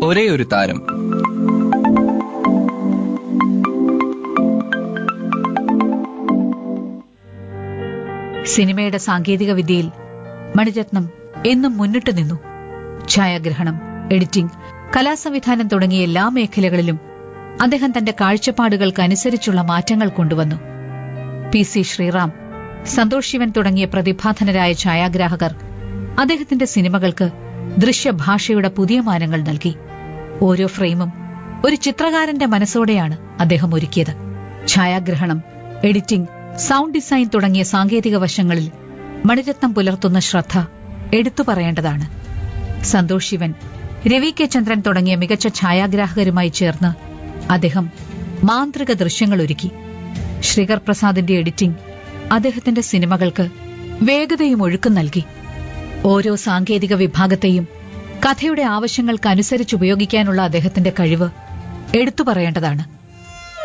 ഒരേ ഒരു താരം സിനിമയുടെ സാങ്കേതിക വിദ്യയിൽ മണിരത്നം എന്നും മുന്നിട്ട് നിന്നു ഛായാഗ്രഹണം എഡിറ്റിംഗ് കലാസംവിധാനം തുടങ്ങിയ എല്ലാ മേഖലകളിലും അദ്ദേഹം തന്റെ കാഴ്ചപ്പാടുകൾക്കനുസരിച്ചുള്ള മാറ്റങ്ങൾ കൊണ്ടുവന്നു പി സി ശ്രീറാം സന്തോഷ് ശിവൻ തുടങ്ങിയ പ്രതിഭാധനരായ ഛായാഗ്രാഹകർ അദ്ദേഹത്തിന്റെ സിനിമകൾക്ക് ദൃശ്യഭാഷയുടെ പുതിയ മാനങ്ങൾ നൽകി ഓരോ ഫ്രെയിമും ഒരു ചിത്രകാരന്റെ മനസ്സോടെയാണ് അദ്ദേഹം ഒരുക്കിയത് ഛായാഗ്രഹണം എഡിറ്റിംഗ് സൗണ്ട് ഡിസൈൻ തുടങ്ങിയ സാങ്കേതിക വശങ്ങളിൽ മണിരത്നം പുലർത്തുന്ന ശ്രദ്ധ എടുത്തു പറയേണ്ടതാണ് സന്തോഷ് ശിവൻ രവി കെ ചന്ദ്രൻ തുടങ്ങിയ മികച്ച ഛായാഗ്രാഹകരുമായി ചേർന്ന് അദ്ദേഹം മാന്ത്രിക ദൃശ്യങ്ങൾ ഒരുക്കി ശ്രീകർ പ്രസാദിന്റെ എഡിറ്റിംഗ് അദ്ദേഹത്തിന്റെ സിനിമകൾക്ക് വേഗതയും ഒഴുക്കും നൽകി ഓരോ സാങ്കേതിക വിഭാഗത്തെയും കഥയുടെ ആവശ്യങ്ങൾക്കനുസരിച്ച് ഉപയോഗിക്കാനുള്ള അദ്ദേഹത്തിന്റെ കഴിവ് എടുത്തു പറയേണ്ടതാണ്